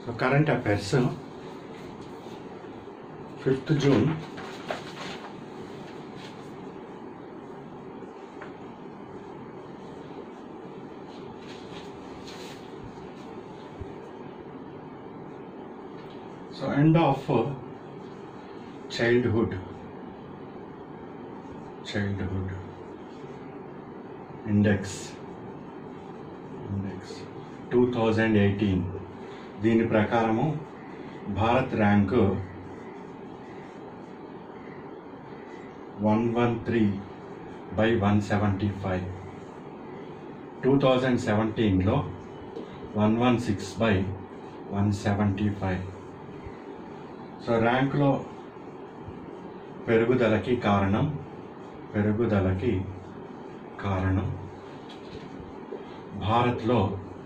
so current affairs fifth June so end of childhood childhood index index two thousand eighteen దీని ప్రకారము Bharat rank one one three by one seventy five two thousand సెవెంటీన్లో one one six by one seventy five so ర్యాంకులో పెరుగుదలకి కారణం పెరుగుదలకి కారణం భారత్లో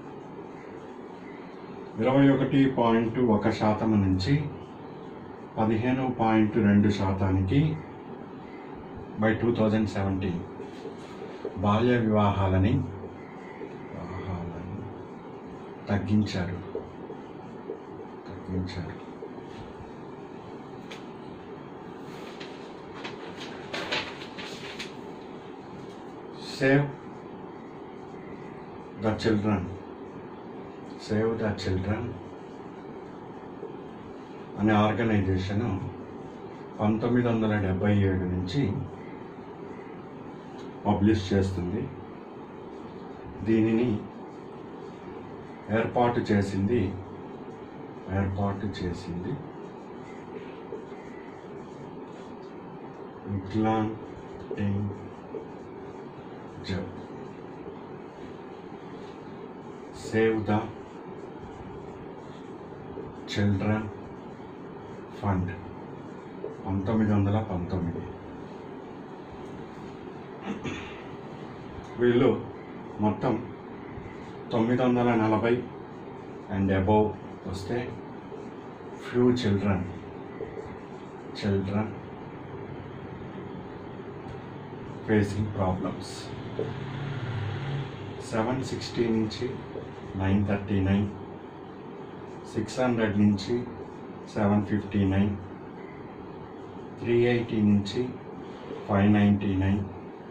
ఇరవై ఒకటి పాయింట్ ఒక శాతం నుంచి పదిహేను పాయింట్ రెండు శాతానికి బై టూ థౌజండ్ సెవెంటీన్ బాల్య వివాహాలని వివాహాలని తగ్గించారు తగ్గించారు save the children save the children అనే ఆర్గనైజేషను పంతొమ్మిది వందల డెబ్బై ఏడు నుంచి పబ్లిష్ చేస్తుంది దీనిని ఏర్పాటు చేసింది ఏర్పాటు చేసింది విక్లాంగ్ టింగ్ జబ్ సేవ్ ద చిల్డ్రన్ ఫండ్ పంతొమ్మిది వందల పంతొమ్మిది వీళ్ళు మొత్తం తొమ్మిది వందల నలభై అండ్ అబౌవ్ వస్తే few children children facing problems seven sixty నుంచి nine thirty nine six hundred నుంచి seven fifty nine three eighty నుంచి five ninety nine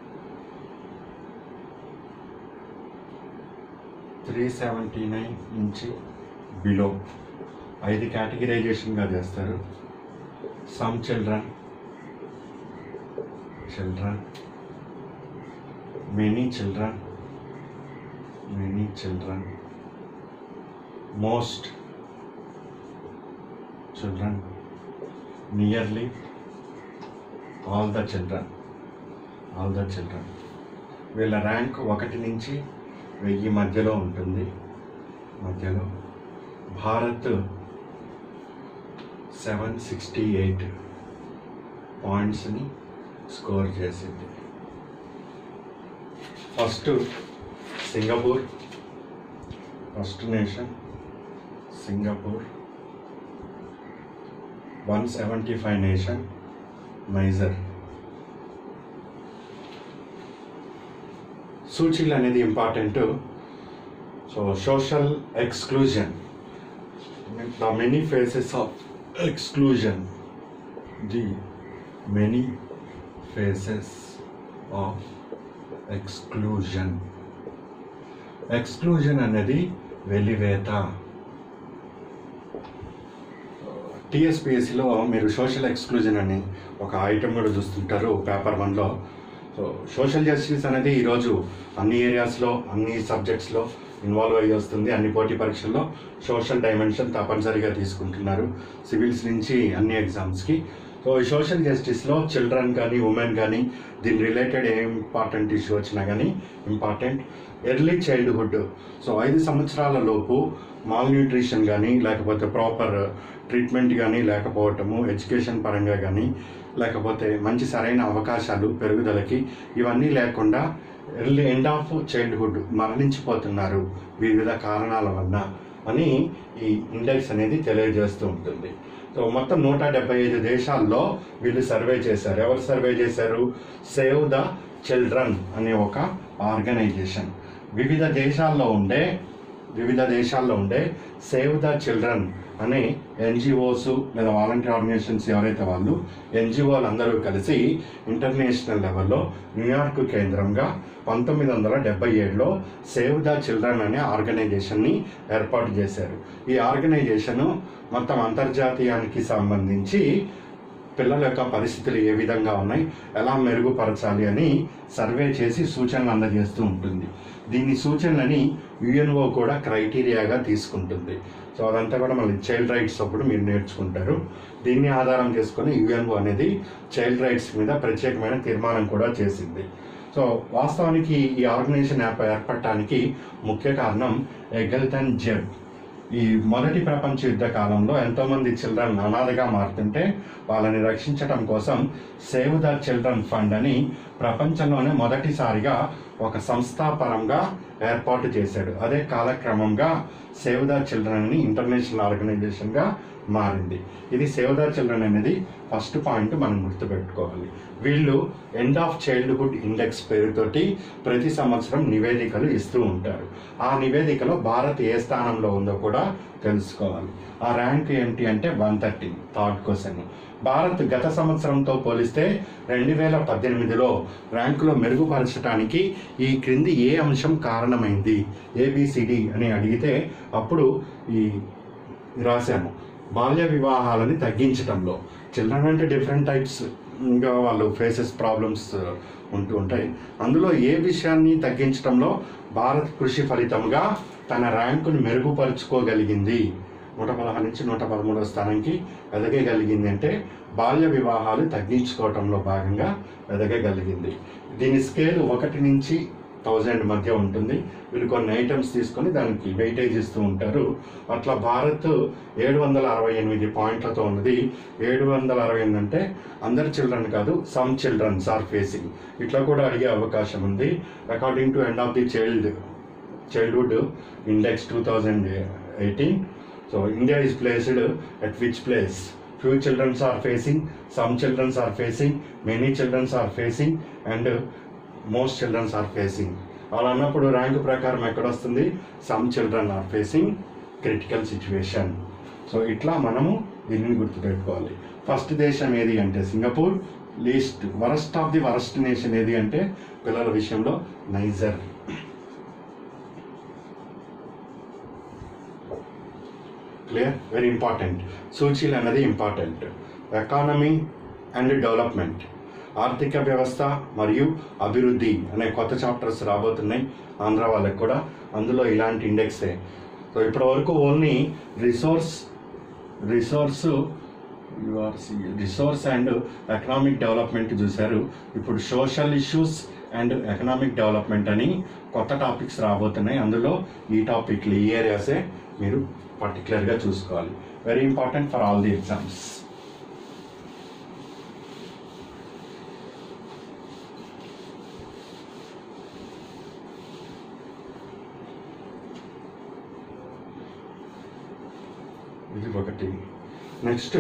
three seventy nine నుంచి బిలో ఐదు కేటగిరైజేషన్గా చేస్తారు some children children many children many children most children nearly all the children all the children వీళ్ళ rank ఒకటి నుంచి వెయ్యి మధ్యలో ఉంటుంది మధ్యలో భారత్ సెవెన్ సిక్స్టీ ఎయిట్ పాయింట్స్ని స్కోర్ చేసింది first Singapore first nation Singapore one seventy five nation Niger సూచీలు అనేది important so social exclusion the many faces of exclusion the many faces of exclusion exclusion అనేది వెలివేత టీఎస్పిఎస్సిలో మీరు సోషల్ ఎక్స్క్లూజన్ అని ఒక item కూడా చూస్తుంటారు పేపర్ వన్లో సో సోషల్ జస్టిస్ అనేది ఈరోజు అన్ని ఏరియాస్లో అన్ని సబ్జెక్ట్స్లో ఇన్వాల్వ్ అయ్యి వస్తుంది అన్ని పోటీ పరీక్షల్లో సోషల్ డైమెన్షన్ తప్పనిసరిగా తీసుకుంటున్నారు సివిల్స్ నుంచి అన్ని ఎగ్జామ్స్కి సో ఈ సోషల్ జస్టిస్లో చిల్డ్రన్ కానీ ఉమెన్ కానీ దీని రిలేటెడ్ ఏ ఇంపార్టెంట్ ఇష్యూ వచ్చినా కానీ ఇంపార్టెంట్ ఎర్లీ చైల్డ్హుడ్ సో ఐదు సంవత్సరాల లోపు మాల్ న్యూట్రిషన్ కానీ లేకపోతే ప్రాపర్ ట్రీట్మెంట్ కానీ లేకపోవటము ఎడ్యుకేషన్ పరంగా కానీ లేకపోతే మంచి సరైన అవకాశాలు పెరుగుదలకి ఇవన్నీ లేకుండా ఎర్లీ ఎండ్ ఆఫ్ చైల్డ్హుడ్ మరణించిపోతున్నారు వివిధ కారణాల వల్ల అని ఈ ఇండెక్స్ అనేది తెలియజేస్తూ ఉంటుంది సో మొత్తం నూట డెబ్బై ఐదు దేశాల్లో వీళ్ళు సర్వే చేశారు ఎవరు సర్వే చేశారు సేవ్ ద చిల్డ్రన్ అనే ఒక ఆర్గనైజేషన్ వివిధ దేశాల్లో ఉండే వివిధ దేశాల్లో ఉండే సేవ్ ద చిల్డ్రన్ అనే ఎన్జిఓస్ లేదా వాలంటీర్ ఆర్గనైజేషన్స్ ఎవరైతే వాళ్ళు ఎన్జిఓలు అందరూ కలిసి ఇంటర్నేషనల్ లెవెల్లో న్యూయార్క్ కేంద్రంగా పంతొమ్మిది వందల డెబ్బై ఏడులో సేవ్ ద చిల్డ్రన్ అనే ఆర్గనైజేషన్ని ఏర్పాటు చేశారు ఈ ఆర్గనైజేషన్ మొత్తం అంతర్జాతీయానికి సంబంధించి పిల్లల యొక్క పరిస్థితులు ఏ విధంగా ఉన్నాయి ఎలా మెరుగుపరచాలి అని సర్వే చేసి సూచనలు అందజేస్తూ ఉంటుంది దీని సూచనలని యుఎన్ఓ కూడా క్రైటీరియాగా తీసుకుంటుంది సో అదంతా కూడా మళ్ళీ చైల్డ్ రైట్స్ అప్పుడు మీరు నేర్చుకుంటారు దీన్ని ఆధారం చేసుకొని యుఎన్ఓ అనేది చైల్డ్ రైట్స్ మీద ప్రత్యేకమైన తీర్మానం కూడా చేసింది సో వాస్తవానికి ఈ ఆర్గనైజేషన్ యాప్ ఏర్పడటానికి ముఖ్య కారణం ఎగల్టన్ జెబ్ ఈ మొదటి ప్రపంచ యుద్ధ కాలంలో ఎంతోమంది చిల్డ్రన్ అనాథగా మారుతుంటే వాళ్ళని రక్షించడం కోసం సేవ్ ద చిల్డ్రన్ ఫండ్ అని ప్రపంచంలోనే మొదటిసారిగా ఒక సంస్థాపరంగా ఏర్పాటు చేశాడు అదే కాలక్రమంగా సేవ్ ద చిల్డ్రన్ అని ఇంటర్నేషనల్ ఆర్గనైజేషన్గా మారింది ఇది సేవ్ ద చిల్డ్రన్ అనేది ఫస్ట్ పాయింట్ మనం గుర్తుపెట్టుకోవాలి వీళ్ళు ఎండ్ ఆఫ్ చైల్డ్హుడ్ ఇండెక్స్ పేరుతోటి ప్రతి సంవత్సరం నివేదికలు ఇస్తూ ఉంటారు ఆ నివేదికలో భారత్ ఏ స్థానంలో ఉందో కూడా తెలుసుకోవాలి ఆ ర్యాంక్ ఏంటి అంటే one thirty third question Bharat గత సంవత్సరంతో పోలిస్తే రెండు వేల పద్దెనిమిదిలో ర్యాంకులో మెరుగుపరచడానికి ఈ క్రింది ఏ అంశం కారణమైంది ఏబిసిడి అని అడిగితే అప్పుడు ఈ రాశాము బాల్య వివాహాలని తగ్గించడంలో చిల్డ్రన్ అంటే డిఫరెంట్ టైప్స్ ఇంకా వాళ్ళు ఫేసెస్ ప్రాబ్లమ్స్ ఉంటూ ఉంటాయి అందులో ఏ విషయాన్ని తగ్గించడంలో భారత్ కృషి ఫలితంగా తన ర్యాంకును మెరుగుపరుచుకోగలిగింది నూట పదహారు నుంచి నూట పదమూడవ స్థానానికి ఎదగగలిగింది అంటే బాల్య వివాహాలు తగ్గించుకోవటంలో భాగంగా ఎదగగలిగింది దీని స్కేల్ ఒకటి నుంచి థౌజండ్ మధ్య ఉంటుంది వీళ్ళు కొన్ని ఐటమ్స్ తీసుకొని దానికి వెయిటేజ్ ఇస్తూ ఉంటారు అట్లా భారత్ ఏడు వందల అరవై ఎనిమిది పాయింట్లతో ఉన్నది ఏడు వందల అరవై ఎనిమిది అంటే అందరి చిల్డ్రన్ కాదు సమ్ చిల్డ్రన్స్ ఆర్ ఫేసింగ్ ఇట్లా కూడా అడిగే అవకాశం ఉంది according to end of the child childhood index two thousand eighteen so India is placed at which place few childrens are facing some childrens are facing many childrens are facing and most childrens are facing అలా అన్నప్పుడు rank ప్రకారం ఎక్కడ వస్తుంది some children are facing critical situation so ఇట్లా మనము దీనిని గుర్తుపెట్టుకోవాలి first దేశం ఏది అంటే Singapore least worst of the worst nation ఏది అంటే పిల్లల విషయంలో నైజర్ క్లియర్ వెరీ ఇంపార్టెంట్ సూచీలు అనేది ఇంపార్టెంట్ ఎకానమీ అండ్ డెవలప్మెంట్ ఆర్థిక వ్యవస్థ మరియు అభివృద్ధి అనే కొత్త చాప్టర్స్ రాబోతున్నాయి ఆంధ్ర వాళ్ళకి కూడా అందులో ఇలాంటి ఇండెక్సే సో ఇప్పటి వరకు only resource resource resource and economic development చూశారు ఇప్పుడు social issues and economic development అని కొత్త టాపిక్స్ రాబోతున్నాయి అందులో ఈ టాపిక్లు ఈ ఏరియాసే మీరు పర్టికులర్గా చూసుకోవాలి very important for all the exams ఇది ఒకటి next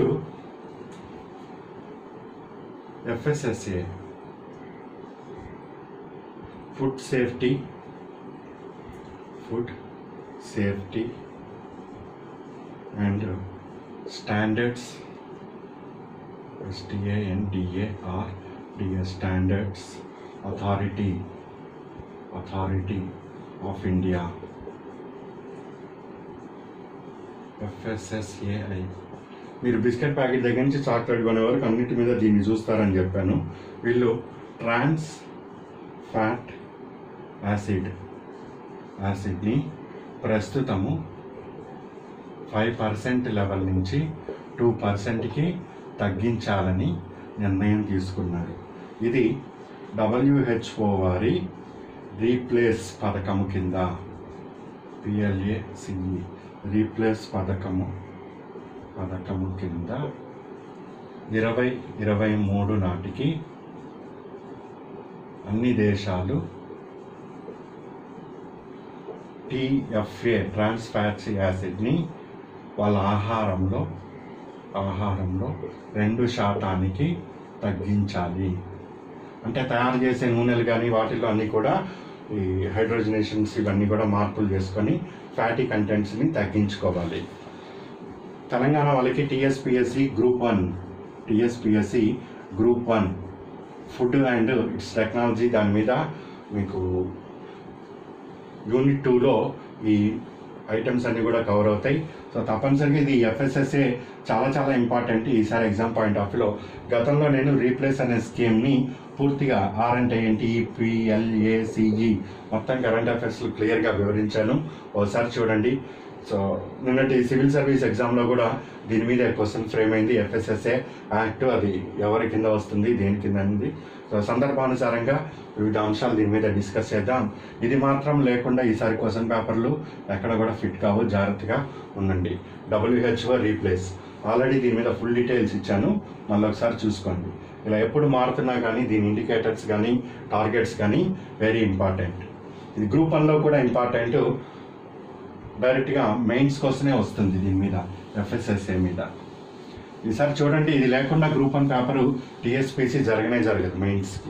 FSSA food safety food safety and standards ఎస్టిఏఎన్డిఏఆర్ DA standards authority authority of India FSSAI మీరు బిస్కెట్ ప్యాకెట్ దగ్గర నుంచి చాక్లెట్ కొనే వరకు అన్నిటి మీద దీన్ని చూస్తారని చెప్పాను వీళ్ళు ట్రాన్స్ ఫ్యాట్ యాసిడ్ యాసిడ్ని ప్రస్తుతము ఫైవ్ పర్సెంట్ లెవెల్ నుంచి టూ పర్సెంట్కి తగ్గించాలని నిర్ణయం తీసుకున్నారు ఇది డబ్ల్యూహెచ్ఓ వారి రీప్లేస్ పథకము కింద పిఎల్ఏసిఈ రీప్లేస్ పథకము పథకము కింద ఇరవై ఇరవై మూడు నాటికి అన్ని దేశాలు టిఎఫ్ఏ ట్రాన్స్ ఫ్యాట్సీ యాసిడ్ని వాళ్ళ ఆహారంలో ఆహారంలో రెండు శాతానికి తగ్గించాలి అంటే తయారు చేసే నూనెలు కానీ వాటిలో అన్నీ కూడా ఈ హైడ్రోజనేషన్స్ ఇవన్నీ కూడా మార్పులు చేసుకొని ఫ్యాటీ కంటెంట్స్ని తగ్గించుకోవాలి తెలంగాణ వాళ్ళకి TSPSC group one TSPSC group one food and its technology దాని మీద మీకు యూనిట్ టూలో ఈ ఐటమ్స్ అన్నీ కూడా కవర్ అవుతాయి సో తప్పనిసరిగా ఇది ఎఫ్ఎస్ఎస్ఏ చాలా చాలా ఇంపార్టెంట్ ఈసారి ఎగ్జామ్ పాయింట్ ఆఫ్ వ్యూలో గతంలో నేను రీప్లేస్ అనే స్కీమ్ని పూర్తిగా ఆర్ అంటే ఏంటి పిఎల్ఏసిఈ మొత్తం కరెంట్ అఫైర్స్లో క్లియర్గా వివరించాను ఒకసారి చూడండి సో నిన్నటి సివిల్ సర్వీస్ ఎగ్జామ్లో కూడా దీని మీద క్వశ్చన్ ఫ్రేమ్ అయింది ఎఫ్ఎస్ఎస్ఏ యాక్ట్ అది ఎవరి కింద వస్తుంది దేని కింద అనేది సో సందర్భానుసారంగా వివిధ అంశాలు దీని మీద డిస్కస్ చేద్దాం ఇది మాత్రం లేకుండా ఈసారి క్వశ్చన్ పేపర్లు ఎక్కడ కూడా ఫిట్ కావు జాగ్రత్తగా ఉండండి డబ్ల్యూహెచ్ఓ రీప్లేస్ ఆల్రెడీ దీని మీద ఫుల్ డీటెయిల్స్ ఇచ్చాను మళ్ళీ ఒకసారి చూసుకోండి ఇలా ఎప్పుడు మారుతున్నా కానీ దీని ఇండికేటర్స్ కానీ టార్గెట్స్ కానీ వెరీ ఇంపార్టెంట్ ఇది గ్రూప్ వన్లో కూడా ఇంపార్టెంట్ డైరెక్ట్గా మెయిన్స్ కోసమే వస్తుంది దీని మీద ఎఫ్ఎస్ఎస్ఏ మీద ఈసారి చూడండి ఇది లేకుండా గ్రూప్ వన్ పేపరు టీఎస్పీసీ జరగనే జరగదు మెయిన్స్కి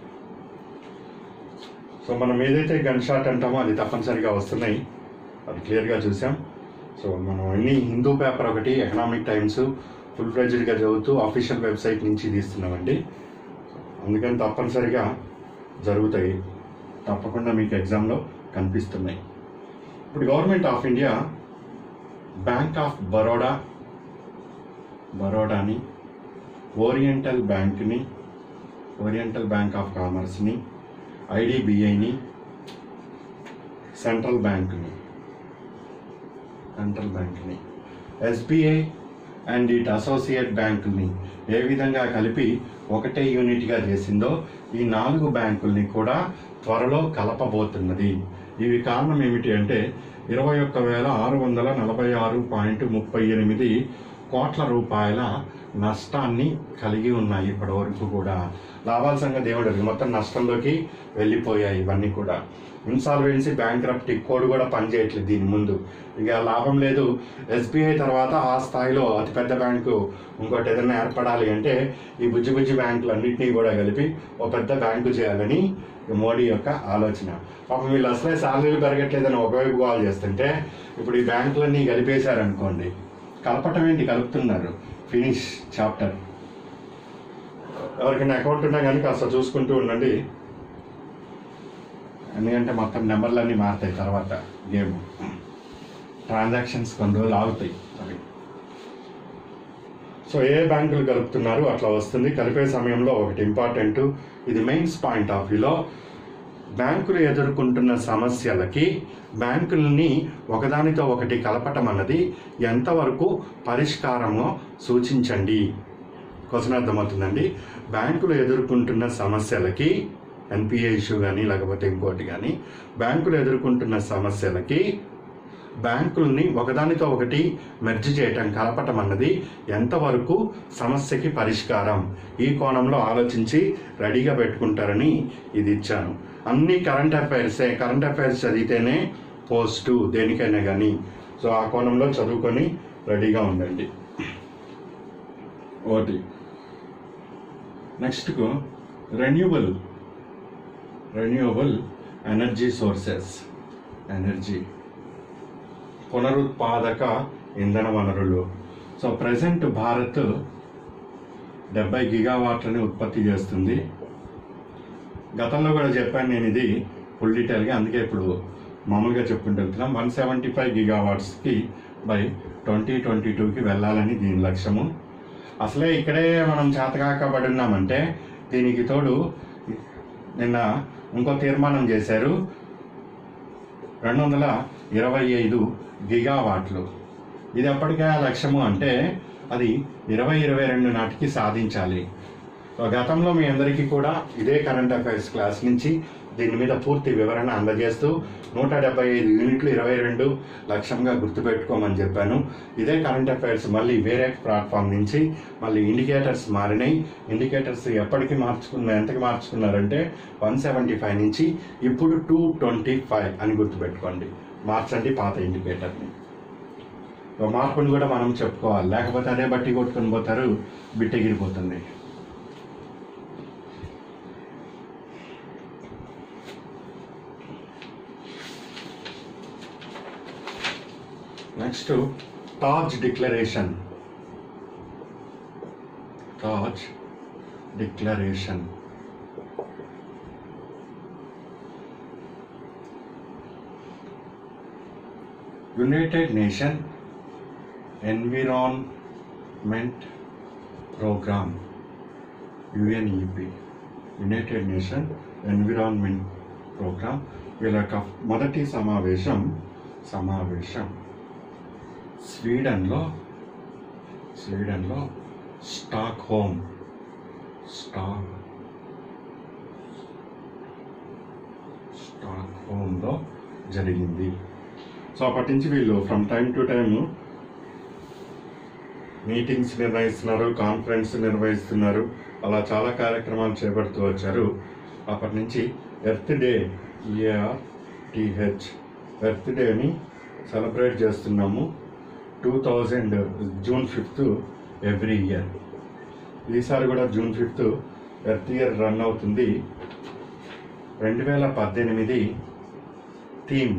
సో మనం ఏదైతే గన్ షాట్ అంటామో అది తప్పనిసరిగా వస్తున్నాయి అది క్లియర్గా చూసాం సో మనం అన్ని హిందూ పేపర్ ఒకటి ఎకనామిక్ టైమ్స్ ఫుల్ ఫ్లెడ్జ్డ్గా చదువుతూ అఫీషియల్ వెబ్సైట్ నుంచి తీస్తున్నామండి అందుకని తప్పనిసరిగా జరుగుతాయి తప్పకుండా మీకు ఎగ్జామ్లో కనిపిస్తున్నాయి ఇప్పుడు government of India bank of Baroda బరోడాని ఓరియంటల్ బ్యాంక్ని ఓరియంటల్ బ్యాంక్ ఆఫ్ కామర్స్ని ఐడిబిఐని సెంట్రల్ బ్యాంక్ని సెంట్రల్ బ్యాంక్ని ఎస్బీఐ అండ్ ఇట్ అసోసియేట్ బ్యాంకుల్ని ఏ విధంగా కలిపి ఒకటే యూనిట్గా చేసిందో ఈ నాలుగు బ్యాంకుల్ని కూడా త్వరలో కలపబోతున్నది ఇవి కారణం ఏమిటి అంటే ఇరవై ఒక్క వేల ఆరు వందల నలభై ఆరు పాయింట్ ముప్పై ఎనిమిది కోట్ల రూపాయల నష్టాన్ని కలిగి ఉన్నాయి ఇప్పటి వరకు కూడా లాభాల సంగతి ఏమిటి మొత్తం నష్టంలోకి వెళ్ళిపోయాయి ఇవన్నీ కూడా ఇన్సాల్వెన్సీ బ్యాంక్ కోడ్ కూడా పనిచేయట్లేదు దీని ముందు ఇక లాభం లేదు ఎస్బీఐ తర్వాత ఆ స్థాయిలో అతిపెద్ద బ్యాంకు ఇంకోటి ఏదైనా ఏర్పడాలి అంటే ఈ బుజ్జి బుజ్జి బ్యాంకులు అన్నింటినీ కూడా కలిపి ఒక పెద్ద బ్యాంకు చేయాలని మోడీ యొక్క ఆలోచన పాపం వీళ్ళు అసలే సాలరీలు పెరగట్లేదని ఒకవైపు కాల్ చేస్తుంటే ఇప్పుడు ఈ బ్యాంకులన్నీ కలిపేశారనుకోండి కలపటం ఏంటి కలుపుతున్నారు ఫినిష్ చాప్టర్ ఎవరికైనా అకౌంట్ ఉన్నా కానీ కాస్త చూసుకుంటూ ఉండండి ఎందుకంటే మొత్తం నెంబర్లన్నీ మారుతాయి తర్వాత గేమ్ ట్రాన్సాక్షన్స్ కొన్ని రోజులు ఆగుతాయి అవి సో ఏ బ్యాంకులు కలుపుతున్నారు అట్లా వస్తుంది కలిపే సమయంలో ఒకటి ఇంపార్టెంట్ ఇది మెయిన్స్ పాయింట్ ఆఫ్ వ్యూలో బ్యాంకులు ఎదుర్కొంటున్న సమస్యలకి బ్యాంకుల్ని ఒకదానితో ఒకటి కలపటం అన్నది ఎంతవరకు పరిష్కారమో సూచించండి క్వశ్చన్ అర్థమవుతుందండి బ్యాంకులు ఎదుర్కొంటున్న సమస్యలకి ఎన్పిఏ ఇష్యూ కానీ లేకపోతే ఇంకోటి కానీ బ్యాంకులు ఎదుర్కొంటున్న సమస్యలకి బ్యాంకుల్ని ఒకదానితో ఒకటి మెర్జ్ చేయటం కలపటం అన్నది ఎంతవరకు సమస్యకి పరిష్కారం ఈ కోణంలో ఆలోచించి రెడీగా పెట్టుకుంటారని ఇది ఇచ్చాను అన్ని కరెంట్ అఫైర్సే కరెంట్ అఫైర్స్ చదివితేనే పోస్టు దేనికైనా కానీ సో ఆ కోణంలో చదువుకొని రెడీగా ఉండండి ఒకటి నెక్స్ట్కు renewable renewable energy sources energy పునరుత్పాదక ఇంధన వనరులు సో ప్రజెంట్ భారత్ డెబ్బై గిగావాట్లని ఉత్పత్తి చేస్తుంది గతంలో కూడా చెప్పాను నేను ఇది ఫుల్ డీటెయిల్గా అందుకే ఇప్పుడు మామూలుగా చెప్పుకుంటూ వెళ్తున్నాం వన్ సెవెంటీ ఫైవ్ గిగావాట్స్కి బై ట్వంటీ ట్వంటీ టూకి వెళ్ళాలని దీని లక్ష్యము అసలే ఇక్కడే మనం చేతకాకబడి ఉన్నామంటే దీనికి తోడు నిన్న ఇంకో తీర్మానం చేశారు రెండు వందల ఇరవై ఐదు గిగావాట్లు ఇది ఎప్పటికే ఆ లక్ష్యము అంటే అది ఇరవై ఇరవై రెండు నాటికి సాధించాలి సో గతంలో మీ అందరికీ కూడా ఇదే కరెంట్ అఫైర్స్ క్లాస్ నుంచి దీని మీద పూర్తి వివరణ అందజేస్తూ నూట డెబ్బై ఐదు యూనిట్లు ఇరవై రెండు లక్ష్యంగా గుర్తుపెట్టుకోమని చెప్పాను ఇదే కరెంట్ అఫైర్స్ మళ్ళీ వేరే ప్లాట్ఫామ్ నుంచి మళ్ళీ ఇండికేటర్స్ మారినాయి ఇండికేటర్స్ ఎప్పటికి మార్చుకున్న ఎంతకి మార్చుకున్నారంటే వన్ సెవెంటీ ఫైవ్ నుంచి ఇప్పుడు టూ ట్వంటీ ఫైవ్ అని గుర్తుపెట్టుకోండి మార్చండి పాత ఇండికేటర్ని ఒక మార్పుని కూడా మనం చెప్పుకోవాలి లేకపోతే అదే బట్టి కొట్టుకొని పోతారు బిట్టెగిరిపోతుంది next Taj declaration Taj declaration united nation environment programme UNEP united nation environment programme వీళ్ళ యొక్క మొదటి సమావేశం సమావేశం స్వీడన్లో స్వీడన్లో స్టాక్ హోమ్ స్టాక్ స్టాక్ హోమ్లో జరిగింది సో అప్పటి నుంచి వీళ్ళు from time to time meetings నిర్వహిస్తున్నారు కాన్ఫరెన్స్ నిర్వహిస్తున్నారు అలా చాలా కార్యక్రమాలు చేపడుతూ వచ్చారు అప్పటి నుంచి ఎర్త్ డే ఈఆర్టీహెచ్ ఎర్త్ డేని సెలబ్రేట్ చేస్తున్నాము two thousand June fifth every year ఈసారి కూడా June fifth earth year run అవుతుంది రెండు వేల పద్దెనిమిది థీమ్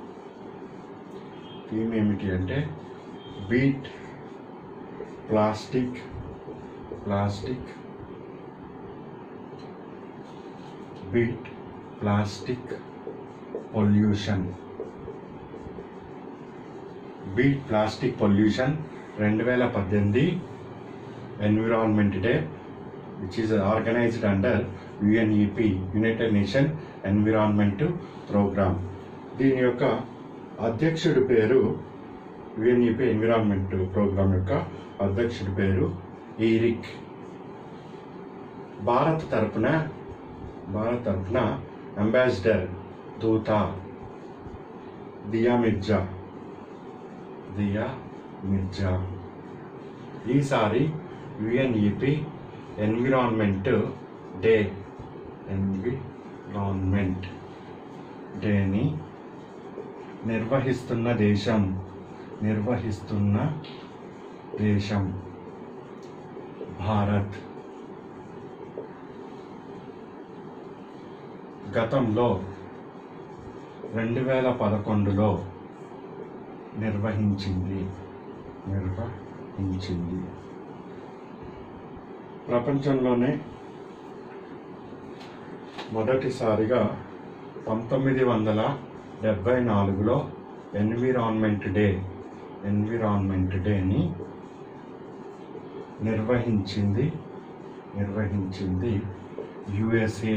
థీమ్ ఏమిటి అంటే beat plastic plastic beat plastic pollution beat plastic pollution రెండు వేల పద్దెనిమిది environment day which is organised under UNEP united nation environment programme దీని యొక్క అధ్యక్షుడి పేరు యుఎన్ఈపి ఎన్విరాన్మెంట్ ప్రోగ్రామ్ యొక్క అధ్యక్షుడి పేరు ఈరిక్ భారత్ తరపున భారత్ తరపున అంబాసిడర్ దూత దియా మిర్జా దియా మిర్జా ఈసారి యుఎన్ఈపి ఎన్విరాన్మెంట్ డే ఎన్విరాన్మెంట్ డేని నిర్వహిస్తున్న దేశం నిర్వహిస్తున్న దేశం భారత్ గతంలో రెండు వేల పదకొండులో నిర్వహించింది నిర్వహించింది ప్రపంచంలోనే మొదటిసారిగా పంతొమ్మిది వందల డెబ్భై నాలుగులో ఎన్విరాన్మెంట్ డే ఎన్విరాన్మెంట్ డేని నిర్వహించింది నిర్వహించింది యుఎస్ఏ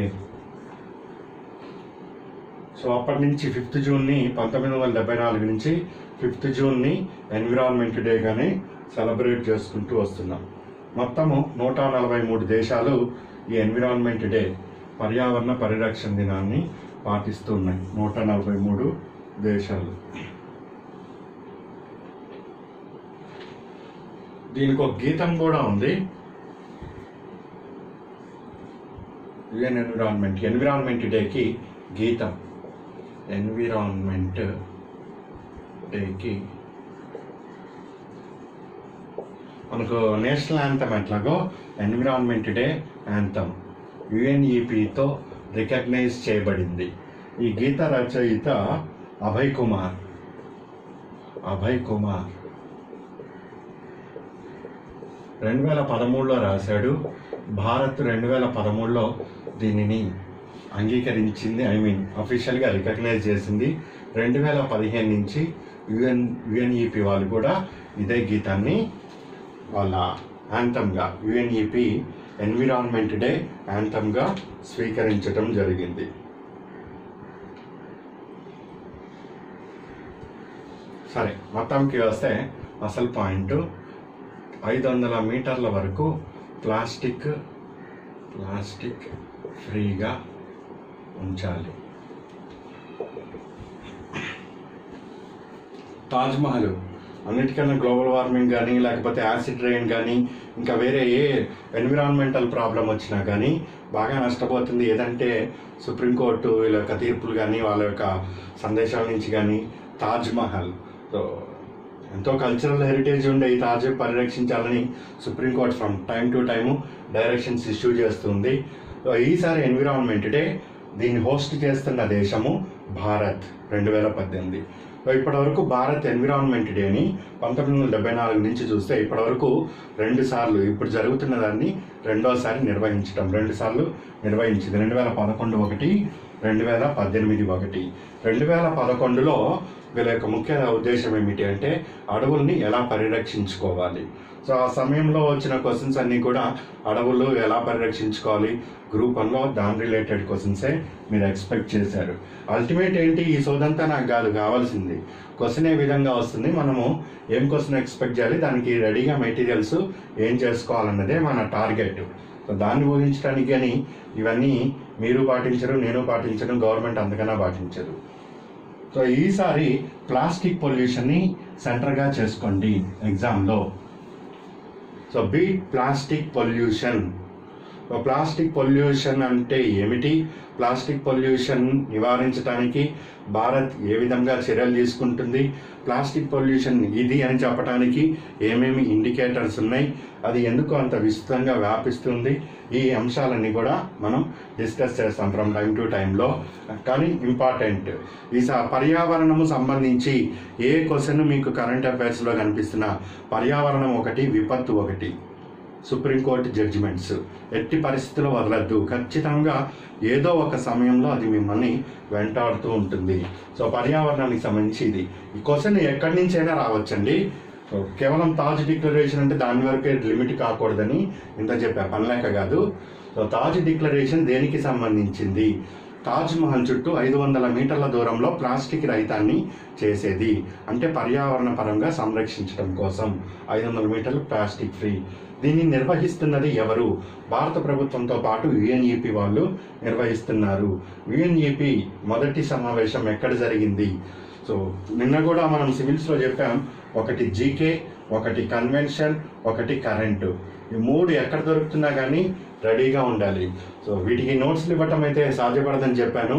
సో అప్పటి నుంచి ఫిఫ్త్ జూన్ని పంతొమ్మిది వందల డెబ్బై నాలుగు నుంచి ఫిఫ్త్ జూన్ని ఎన్విరాన్మెంట్ డేగానే సెలబ్రేట్ చేసుకుంటూ వస్తున్నాం మొత్తము నూట నలభై మూడు దేశాలు ఈ ఎన్విరాన్మెంట్ డే పర్యావరణ పరిరక్షణ దినాన్ని పాటిస్తూ ఉన్నాయి నూట నలభై మూడు దేశాలు దీనికి ఒక గీతం కూడా ఉంది యుఎన్ ఎన్విరాన్మెంట్ ఎన్విరాన్మెంట్ డేకి గీతం ఎన్విరాన్మెంట్ డేకి మనకు నేషనల్ యాంథమ్ ఎట్లాగో ఎన్విరాన్మెంట్ డే యాంథమ్ యుఎన్ఈపితో రికగ్నైజ్ చేయబడింది ఈ గీత రచయిత అభయ్ కుమార్ అభయ్ కుమార్ రెండు వేల పదమూడులో రాశాడు భారత్ రెండు వేల పదమూడులో దీనిని అంగీకరించింది ఐ మీన్ అఫీషియల్గా రికగ్నైజ్ చేసింది రెండు వేల పదిహేను నుంచి యుఎన్ యుఎన్ఈపి వాళ్ళు కూడా ఇదే గీతాన్ని వాళ్ళ యాంథమ్గా యుఎన్ఈపి ఎన్విరాన్మెంట్ డే యాంథమ్గా స్వీకరించడం జరిగింది సరే మొత్తంకి వస్తే అసలు పాయింట్ ఐదు వందల మీటర్ల వరకు ప్లాస్టిక్ ప్లాస్టిక్ ఫ్రీగా ఉంచాలి తాజ్మహల్ అన్నిటికన్నా గ్లోబల్ వార్మింగ్ కానీ లేకపోతే యాసిడ్ రెయిన్ కానీ ఇంకా వేరే ఏ ఎన్విరాన్మెంటల్ ప్రాబ్లం వచ్చినా కానీ బాగా నష్టపోతుంది ఏదంటే సుప్రీంకోర్టు వీళ్ళ యొక్క తీర్పులు కానీ వాళ్ళ యొక్క సందేశాల నుంచి కానీ తాజ్మహల్ సో ఎంతో కల్చరల్ హెరిటేజ్ ఉండే ఈ తాజ్ పరిరక్షించాలని supreme court from time to time directions issue చేస్తుంది సో ఈసారి ఎన్విరాన్మెంట్ డే దీన్ని హోస్ట్ చేస్తున్న దేశము భారత్ రెండు వేల పద్దెనిమిది ఇప్పటివరకు భారత్ ఎన్విరాన్మెంట్ డేని పంతొమ్మిది వందల డెబ్బై నాలుగు నుంచి చూస్తే ఇప్పటివరకు రెండు సార్లు ఇప్పుడు జరుగుతున్న దాన్ని రెండోసారి నిర్వహించడం రెండు సార్లు నిర్వహించింది రెండు వేల పదకొండు ఒకటి రెండు వేల పద్దెనిమిది ఒకటి రెండు వేల పదకొండులో వీళ్ళ యొక్క ముఖ్య ఉద్దేశం ఏమిటి అంటే అడవుల్ని ఎలా పరిరక్షించుకోవాలి సో ఆ సమయంలో వచ్చిన క్వశ్చన్స్ అన్నీ కూడా అడవులు ఎలా పరిరక్షించుకోవాలి గ్రూప్ వన్లో దాని రిలేటెడ్ క్వశ్చన్సే మీరు ఎక్స్పెక్ట్ చేశారు అల్టిమేట్ ఏంటి ఈ సోదంతా నాకు కాదు కావాల్సింది క్వశ్చన్ ఏ విధంగా వస్తుంది మనము ఏం క్వశ్చన్ ఎక్స్పెక్ట్ చేయాలి దానికి రెడీగా మెటీరియల్స్ ఏం చేసుకోవాలన్నదే మన టార్గెట్ సో దాన్ని ఊహించడానికి కానీ ఇవన్నీ మీరు పాటించరు నేను పాటించను గవర్నమెంట్ అంతకన్నా పాటించదు సో ఈసారి ప్లాస్టిక్ పొల్యూషన్ని సెంటర్గా చేసుకోండి ఎగ్జామ్లో so beat plastic pollution plastic pollution అంటే ఏమిటి ప్లాస్టిక్ పొల్యూషన్ నివారించడానికి భారత్ ఏ విధంగా చర్యలు తీసుకుంటుంది ప్లాస్టిక్ పొల్యూషన్ ఇది అని చెప్పడానికి ఏమేమి ఇండికేటర్స్ ఉన్నాయి అది ఎందుకు అంత విస్తృతంగా వ్యాపిస్తుంది ఈ అంశాలన్నీ కూడా మనం డిస్కస్ చేస్తాం ఫ్రమ్ టైం టు టైంలో కానీ ఇంపార్టెంట్ ఈ స- పర్యావరణము సంబంధించి ఏ క్వశ్చన్ మీకు కరెంట్ అఫైర్స్లో కనిపిస్తున్న పర్యావరణం ఒకటి విపత్తు ఒకటి సుప్రీంకోర్టు జడ్జిమెంట్స్ ఎట్టి పరిస్థితుల్లో వదలద్దు ఖచ్చితంగా ఏదో ఒక సమయంలో అది మిమ్మల్ని వెంటాడుతూ ఉంటుంది సో పర్యావరణానికి సంబంధించి ఇది ఈ క్వశ్చన్ ఎక్కడి నుంచైనా రావచ్చండి సో కేవలం తాజ్ డిక్లరేషన్ అంటే దాని వరకే లిమిట్ కాకూడదని ఇంత చెప్పా పనిలేక కాదు సో తాజ్ డిక్లరేషన్ దేనికి సంబంధించింది తాజ్ మహల్ చుట్టూ ఐదు వందల మీటర్ల దూరంలో ప్లాస్టిక్ రహితాన్ని చేసేది అంటే పర్యావరణ పరంగా సంరక్షించడం కోసం ఐదు వందల మీటర్లు ప్లాస్టిక్ ఫ్రీ దీన్ని నిర్వహిస్తున్నది ఎవరు భారత ప్రభుత్వంతో పాటు యుఎన్ఈపి వాళ్ళు నిర్వహిస్తున్నారు యుఎన్ఈపి మొదటి సమావేశం ఎక్కడ జరిగింది సో నిన్న కూడా మనం సివిల్స్లో చెప్పాం ఒకటి జీకే ఒకటి కన్వెన్షన్ ఒకటి కరెంటు ఈ మూడు ఎక్కడ దొరుకుతున్నా కానీ రెడీగా ఉండాలి సో వీటికి నోట్స్లు ఇవ్వటం అయితే సాధ్యపడదని చెప్పాను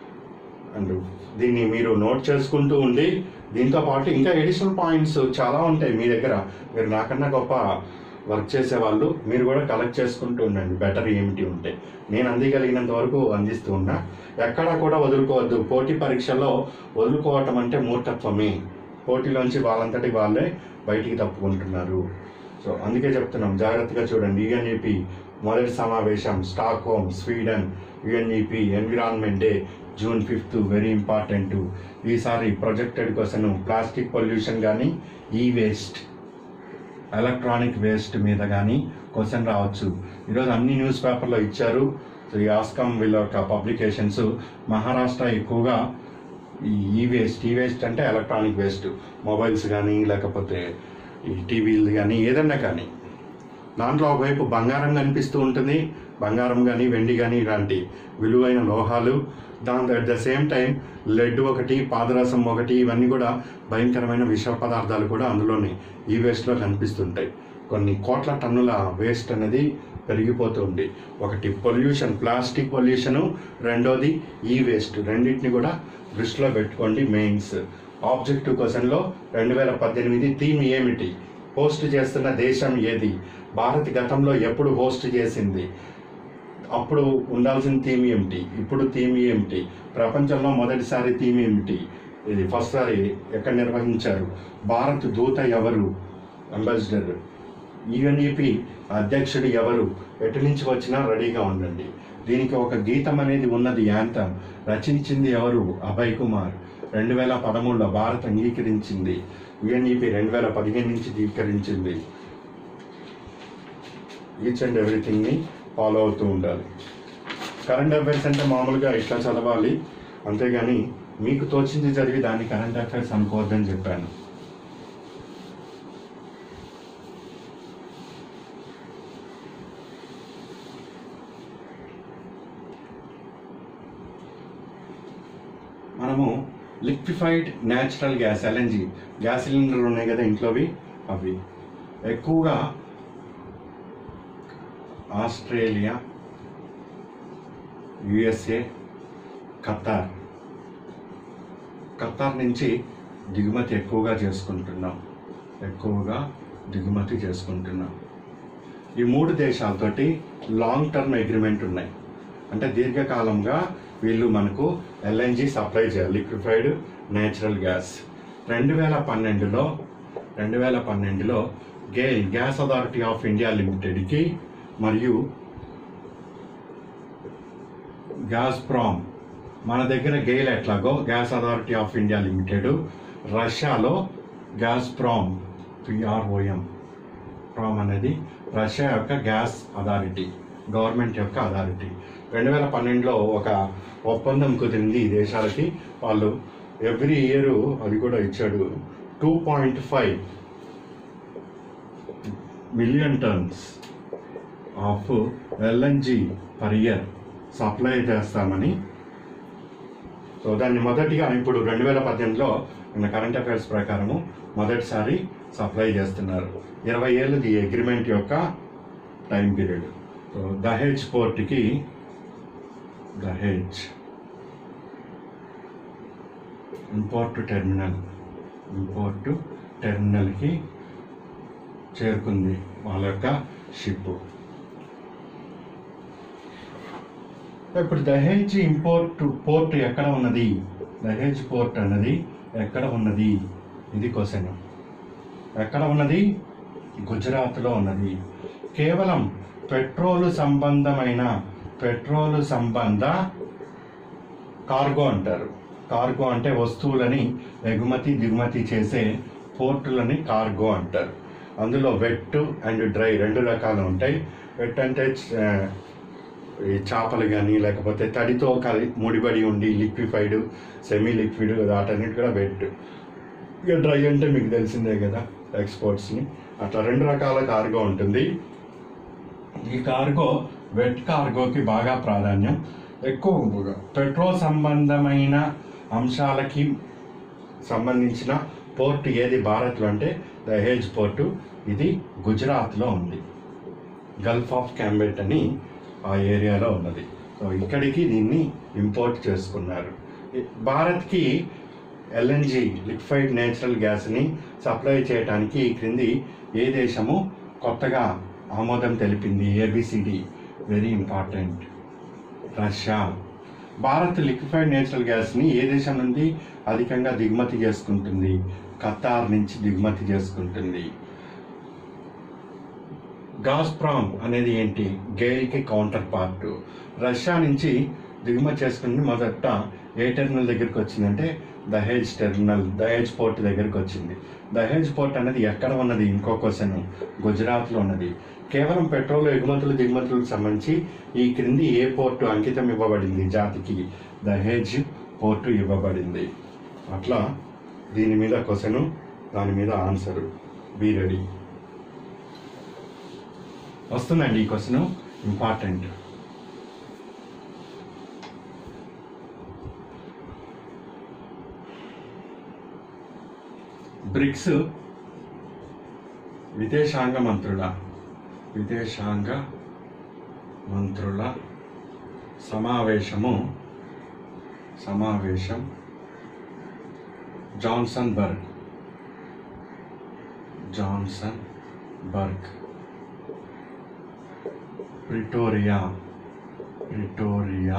అండ్ దీన్ని మీరు నోట్ చేసుకుంటూ ఉండి దీంతో పాటు ఇంకా ఎడిషనల్ పాయింట్స్ చాలా ఉంటాయి మీ దగ్గర మీరు నాకన్నా గొప్ప వర్క్ చేసే వాళ్ళు మీరు కూడా కలెక్ట్ చేసుకుంటూ ఉండండి బెటర్ ఏమిటి ఉంటే నేను అందిగలిగినంత వరకు అందిస్తూ ఉన్నా ఎక్కడా కూడా వదులుకోవద్దు పోటీ పరీక్షల్లో వదులుకోవటం అంటే మూర్ఖత్వమే పోటీలోంచి వాళ్ళంతటి వాళ్ళే బయటికి తప్పుకుంటున్నారు సో అందుకే చెప్తున్నాం జాగ్రత్తగా చూడండి యుఎన్ఈపి మొదటి సమావేశం Stockholm Sweden UNEP environment day June fifth very important ఈసారి ప్రొజెక్టెడ్ క్వశ్చన్ ప్లాస్టిక్ పొల్యూషన్ కానీ ఈ వేస్ట్ ఎలక్ట్రానిక్ వేస్ట్ మీద కానీ క్వశ్చన్ రావచ్చు ఈరోజు అన్ని న్యూస్ పేపర్లో ఇచ్చారు సో ఈ ఆస్కమ్ వీళ్ళ యొక్క పబ్లికేషన్స్ మహారాష్ట్ర ఎక్కువగా ఈ ఈ వేస్ట్ ఈ వేస్ట్ అంటే ఎలక్ట్రానిక్ వేస్ట్ మొబైల్స్ కానీ లేకపోతే ఈ టీవీలు కానీ ఏదన్నా కానీ దాంట్లో ఒకవైపు బంగారం కనిపిస్తూ ఉంటుంది బంగారం కానీ వెండి కానీ ఇలాంటి విలువైన లోహాలు దాంతో at the same time lead ఒకటి పాదరసం ఒకటి ఇవన్నీ కూడా భయంకరమైన విష పదార్థాలు కూడా అందులోనే ఈ వేస్ట్లో కనిపిస్తుంటాయి కొన్ని కోట్ల టన్నుల వేస్ట్ అనేది పెరిగిపోతుంది ఒకటి పొల్యూషన్ ప్లాస్టిక్ పొల్యూషను రెండోది ఈ వేస్ట్ రెండింటిని కూడా దృష్టిలో పెట్టుకోండి మెయిన్స్ ఆబ్జెక్టివ్ క్వశ్చన్లో రెండు వేల పద్దెనిమిది థీమ్ ఏమిటి హోస్ట్ చేస్తున్న దేశం ఏది భారత్ గతంలో ఎప్పుడు హోస్ట్ చేసింది అప్పుడు ఉండాల్సిన థీమ్ ఏమిటి ఇప్పుడు థీమ్ ఏమిటి ప్రపంచంలో మొదటిసారి థీమ్ ఏమిటి ఇది ఫస్ట్ సారి ఎక్కడ నిర్వహించారు భారత్ దూత ఎవరు అంబాసిడర్ యుఎన్ఈపి అధ్యక్షుడు ఎవరు ఎటు నుంచి వచ్చినా రెడీగా ఉండండి దీనికి ఒక గీతం అనేది ఉన్నది యాంతం రచించింది ఎవరు అభయ్ కుమార్ రెండు వేల పదమూడులో భారత్ అంగీకరించింది యుఎన్ఈపి రెండు వేల పదిహేను నుంచి ధీకరించింది ఈచ్ అండ్ ఎవ్రీథింగ్ని ఫాలో అవుతూ ఉండాలి కరెంట్ అఫైర్స్ అంటే మామూలుగా ఇట్లా చదవాలి అంతేగాని మీకు తోచింది చదివి దాన్ని కరెంట్ అఫైర్స్ అనుకోవద్దని చెప్పాను మనము liquefied natural gas LNG gas సిలిండర్లు ఉన్నాయి కదా ఇంట్లోవి అవి ఎక్కువగా ఆస్ట్రేలియా యుఎస్ఏ ఖతార్ ఖతార్ నుంచి దిగుమతి ఎక్కువగా చేసుకుంటున్నాం ఎక్కువగా దిగుమతి చేసుకుంటున్నాం ఈ మూడు దేశాలతోటి లాంగ్ టర్మ్ అగ్రిమెంట్ ఉన్నాయి అంటే దీర్ఘకాలంగా వీళ్ళు మనకు ఎల్ఎన్జి సప్లై చేయాలి లిక్విఫైడ్ నేచురల్ గ్యాస్ రెండు వేల పన్నెండులో రెండు వేల పన్నెండులో GAIL gas authority of India లిమిటెడ్కి మరియు గ్యాస్ప్రామ్ మన దగ్గర గెయిల్ ఎట్లాగో gas authority of India limited రష్యాలో గ్యాస్ప్రామ్ పిఆర్ఓఎం ప్రామ్ అనేది రష్యా యొక్క గ్యాస్ అథారిటీ గవర్నమెంట్ యొక్క అథారిటీ రెండు వేల పన్నెండులో ఒక ఒప్పందం కుదిరింది ఈ దేశాలకి వాళ్ళు ఎవ్రీ ఇయర్ అది కూడా ఇచ్చాడు two point five million tons of LNG per year supply చేస్తామని సో దాన్ని మొదటిగా ఇప్పుడు రెండు వేల పద్దెనిమిదిలో మన కరెంట్ అఫైర్స్ ప్రకారము మొదటిసారి సప్లై చేస్తున్నారు ఇరవై ఏళ్ళది అగ్రిమెంట్ యొక్క టైం పీరియడ్ సో దహేజ్ పోర్ట్కి దహేజ్ ఇంపోర్ట్ టెర్మినల్ ఇంపోర్ట్ టెర్మినల్కి చేరుకుంది వాళ్ళ యొక్క షిప్ ఇప్పుడు దహేజ్ ఇంపోర్ట్ పోర్ట్ ఎక్కడ ఉన్నది దహేజ్ పోర్ట్ అన్నది ఎక్కడ ఉన్నది ఇది క్వశ్చన్ ఎక్కడ ఉన్నది గుజరాత్లో ఉన్నది కేవలం పెట్రోలు సంబంధమైన పెట్రోలు సంబంధ కార్గో అంటారు కార్గో అంటే వస్తువులని ఎగుమతి దిగుమతి చేసే పోర్టులని కార్గో అంటారు అందులో వెట్ అండ్ డ్రై రెండు రకాలు ఉంటాయి వెట్ అంటే ఆ, ఈ చేపలు కానీ లేకపోతే తడితో కలి ముడిపడి ఉండి లిక్విఫైడ్ సెమీ లిక్విడ్ వాటన్నిటి కూడా వెట్ ఇక డ్రై అంటే మీకు తెలిసిందే కదా ఎక్స్పోర్ట్స్ని అట్లా రెండు రకాల కార్గో ఉంటుంది ఈ కార్గో వెట్ కార్గోకి బాగా ప్రాధాన్యం ఎక్కువగా పెట్రోల్ సంబంధమైన అంశాలకి సంబంధించిన పోర్ట్ ఏది భారత్లో అంటే దహేజ్ పోర్టు ఇది గుజరాత్లో ఉంది గల్ఫ్ ఆఫ్ క్యాంబెట్ అని ఆ ఏరియాలో ఉన్నది సో ఇక్కడికి దీన్ని ఇంపోర్ట్ చేసుకున్నారు ఈ- భారత్కి ఎల్ఎన్జి లిక్విఫైడ్ నేచురల్ గ్యాస్ని సప్లై చేయడానికి ఈ క్రింది ఏ దేశము కొత్తగా ఆమోదం తెలిపింది A B C D very important Russia Bharat liquefied natural గ్యాస్ని ఏ దేశం నుండి అధికంగా దిగుమతి చేసుకుంటుంది ఖతార్ నుంచి దిగుమతి చేసుకుంటుంది గాస్ప్రామ్ అనేది ఏంటి గెయిల్కి కౌంటర్ పార్ట్ రష్యా నుంచి దిగుమతి చేసుకుని మొదట ఏ టెర్మినల్ దగ్గరికి వచ్చిందంటే దహేజ్ టెర్మినల్ దహేజ్ పోర్ట్ దగ్గరికి వచ్చింది దహేజ్ పోర్ట్ అనేది ఎక్కడ ఉన్నది ఇంకో క్వశ్చన్ గుజరాత్లో ఉన్నది కేవలం పెట్రోల్ ఎగుమతులు దిగుమతులకు సంబంధించి ఈ క్రింది ఏ పోర్టు అంకితం ఇవ్వబడింది జాతికి దహేజ్ పోర్టు ఇవ్వబడింది అట్లా దీని మీద క్వశ్చను దాని మీద ఆన్సరు బీ రెడీ వస్తుందండి ఈ క్వశ్చన్ ఇంపార్టెంట్ బ్రిక్స్ విదేశాంగ మంత్రుల విదేశాంగ మంత్రుల సమావేశము సమావేశం Johannesburg Johannesburg Pretoria Pretoria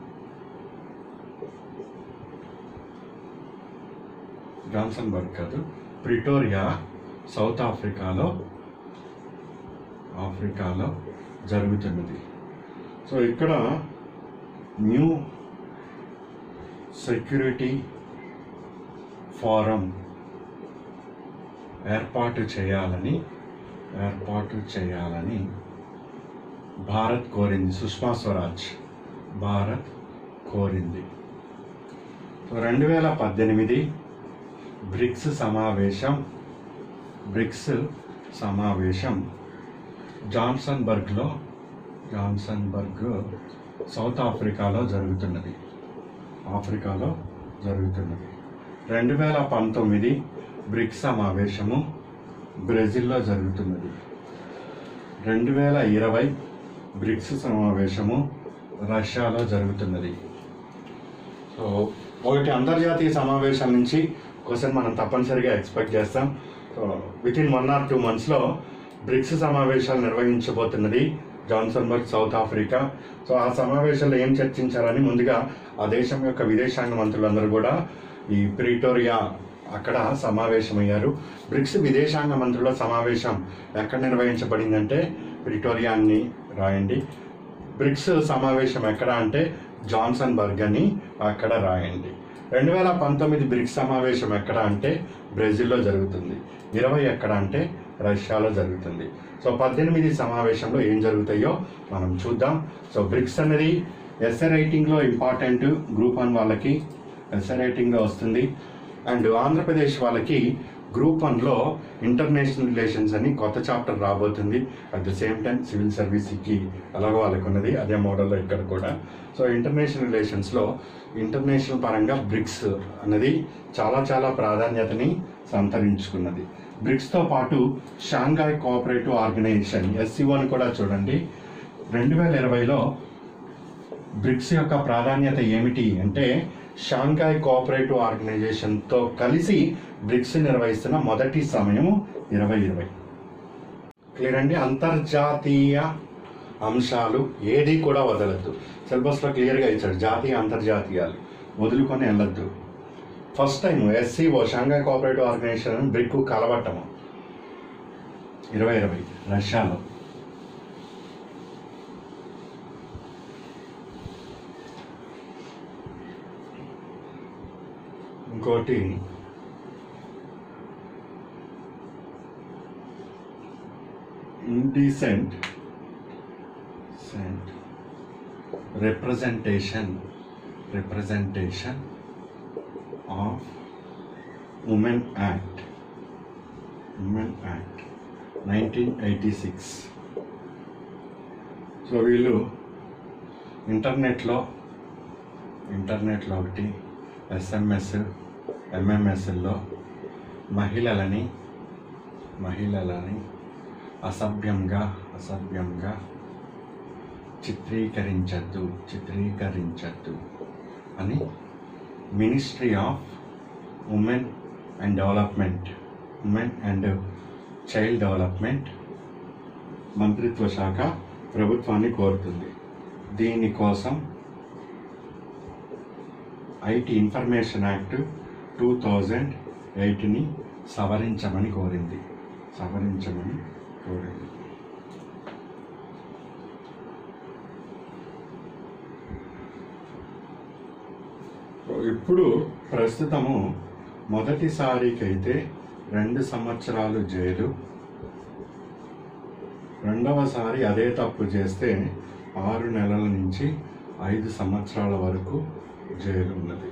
Johannesburg కాదు ప్రిటోరియా సౌత్ ఆఫ్రికాలో ఆఫ్రికాలో జరుగుతున్నది సో ఇక్కడ న్యూ సెక్యూరిటీ ఫారం ఏర్పాటు చేయాలని ఏర్పాటు చేయాలని భారత్ కోరింది సుష్మా స్వరాజ్ భారత్ కోరింది సో రెండు వేల పద్దెనిమిది బ్రిక్స్ సమావేశం బ్రిక్స్ సమావేశం జాన్సన్ బర్గ్లో జాన్సన్ బర్గ్ సౌత్ ఆఫ్రికాలో జరుగుతున్నది ఆఫ్రికాలో జరుగుతున్నది రెండు వేల పంతొమ్మిది బ్రిక్స్ సమావేశము బ్రెజిల్లో జరుగుతున్నది రెండు వేల ఇరవై బ్రిక్స్ సమావేశము రష్యాలో జరుగుతున్నది సో ఒకటి అంతర్జాతీయ సమావేశం నుంచి క్వశ్చన్ మనం తప్పనిసరిగా ఎక్స్పెక్ట్ చేస్తాం so within one or two మంత్స్లో బ్రిక్స్ సమావేశాలు నిర్వహించబోతున్నది జాన్సన్బర్గ్ సౌత్ ఆఫ్రికా సో ఆ సమావేశాల్లో ఏం చర్చించారని ముందుగా ఆ దేశం యొక్క విదేశాంగ మంత్రులందరూ కూడా ఈ ప్రిటోరియా అక్కడ సమావేశమయ్యారు బ్రిక్స్ విదేశాంగ మంత్రుల సమావేశం ఎక్కడ నిర్వహించబడిందంటే ప్రిటోరియాన్ని రాయండి బ్రిక్స్ సమావేశం ఎక్కడ అంటే జాన్సన్ బర్గ్ అని అక్కడ రాయండి రెండు వేల పంతొమ్మిది బ్రిక్స్ సమావేశం ఎక్కడ అంటే బ్రెజిల్లో జరుగుతుంది ఇరవై ఎక్కడ అంటే రష్యాలో జరుగుతుంది సో పద్దెనిమిది సమావేశంలో ఏం జరుగుతాయో మనం చూద్దాం సో బ్రిక్స్ అనేది ఎస్ఏ రైటింగ్లో ఇంపార్టెంట్ గ్రూప్ వన్ వాళ్ళకి ఎస్ఏ రైటింగ్లో వస్తుంది అండ్ ఆంధ్రప్రదేశ్ వాళ్ళకి గ్రూప్ వన్లో ఇంటర్నేషనల్ రిలేషన్స్ అని కొత్త చాప్టర్ రాబోతుంది at the same time civil సర్వీస్కి ఎలాగో వాళ్ళకి ఉన్నది అదే మోడల్లో ఇక్కడ కూడా సో ఇంటర్నేషనల్ రిలేషన్స్లో ఇంటర్నేషనల్ పరంగా బ్రిక్స్ అన్నది చాలా చాలా ప్రాధాన్యతని సంతరించుకున్నది బ్రిక్స్తో పాటు షాంఘాయ్ కోఆపరేటివ్ ఆర్గనైజేషన్ ఎస్సీఓని కూడా చూడండి రెండు వేల ఇరవైలో బ్రిక్స్ యొక్క ప్రాధాన్యత ఏమిటి అంటే షాంఘాయ్ కోఆపరేటివ్ ఆర్గనైజేషన్తో కలిసి బ్రిక్స్ నిర్వహిస్తున్న మొదటి సమయం ఇరవై ఇరవై క్లియర్ అండి అంతర్జాతీయ అంశాలు ఏది కూడా వదలద్దు సిలబస్లో క్లియర్గా ఇచ్చాడు జాతీయ అంతర్జాతీయాలు వదులుకొని వెళ్ళొద్దు first time SCO Shanghai cooperative organisation BRIC కలవటము ఇరవై ఇరవై రష్యాలో ఇంకోటి indecent cent representation representation of women act women act 1986 so వీళ్ళు ఇంటర్నెట్లో ఇంటర్నెట్లో ఒకటి ఎస్ఎంఎస్ ఎంఎంఎస్లో మహిళలని మహిళలని అసభ్యంగా అసభ్యంగా చిత్రీకరించద్దు చిత్రీకరించద్దు అని ministry of women and development women and child development మంత్రిత్వ శాఖ ప్రభుత్వాన్ని కోరుతుంది దీనికోసం IT information act two thousand ఎయిట్ని సవరించమని కోరింది సవరించమని కోరింది ఇప్పుడు ప్రస్తుతము మొదటిసారికైతే రెండు సంవత్సరాలు జైలు రెండవసారి అదే తప్పు చేస్తే ఆరు నెలల నుంచి ఐదు సంవత్సరాల వరకు జైలు ఉన్నది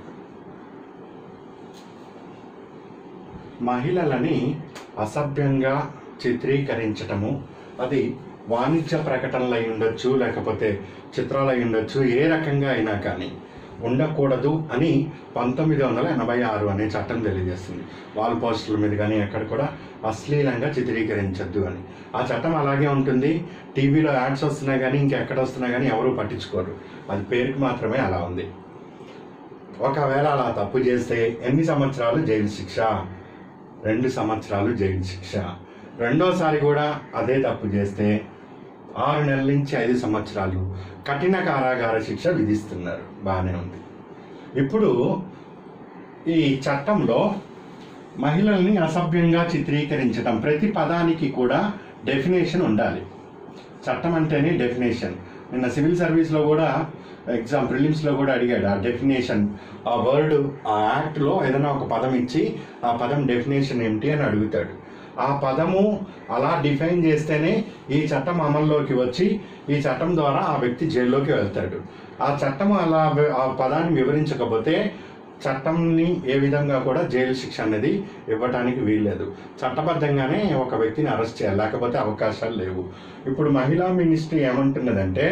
మహిళలని అసభ్యంగా చిత్రీకరించటము అది వాణిజ్య ప్రకటనలు అయి ఉండొచ్చు లేకపోతే చిత్రాలు అయి ఉండొచ్చు ఏ రకంగా అయినా కానీ ఉండకూడదు అని పంతొమ్మిది వందల ఎనభై ఆరు అనే చట్టం తెలియజేస్తుంది వాల్ పోస్టుల మీద కానీ ఎక్కడ కూడా అశ్లీలంగా చిత్రీకరించద్దు అని ఆ చట్టం అలాగే ఉంటుంది టీవీలో యాడ్స్ వస్తున్నాయి కానీ ఇంకెక్కడ వస్తున్నా కానీ ఎవరు పట్టించుకోరు అది పేరుకి మాత్రమే అలా ఉంది ఒకవేళ అలా తప్పు చేస్తే ఎన్ని సంవత్సరాలు జైలు శిక్ష రెండు సంవత్సరాలు జైలు శిక్ష రెండోసారి కూడా అదే తప్పు చేస్తే ఆరు నెలల నుంచి ఐదు సంవత్సరాలు కఠిన కారాగార శిక్ష విధిస్తున్నారు బాగానే ఉంది ఇప్పుడు ఈ చట్టంలో మహిళల్ని అసభ్యంగా చిత్రీకరించడం ప్రతి పదానికి కూడా డెఫినేషన్ ఉండాలి చట్టం అంటేనే డెఫినేషన్ నిన్న సివిల్ సర్వీస్లో కూడా ఎగ్జామ్ ప్రిలిమ్స్లో కూడా అడిగాడు ఆ డెఫినేషన్ ఆ వర్డ్ ఆ యాక్ట్లో ఏదైనా ఒక పదం ఇచ్చి ఆ పదం డెఫినేషన్ ఏమిటి అని అడుగుతాడు ఆ పదము అలా డిఫైన్ చేస్తేనే ఈ చట్టం అమల్లోకి వచ్చి ఈ చట్టం ద్వారా ఆ వ్యక్తి జైల్లోకి వెళ్తాడు ఆ చట్టం అలా వి- ఆ పదాన్ని వివరించకపోతే చట్టంని ఏ విధంగా కూడా జైలు శిక్ష అనేది ఇవ్వటానికి వీల్లేదు చట్టబద్ధంగానే ఒక వ్యక్తిని అరెస్ట్ చేయాలి లేకపోతే అవకాశాలు లేవు ఇప్పుడు మహిళా మినిస్ట్రీ ఏమంటున్నదంటే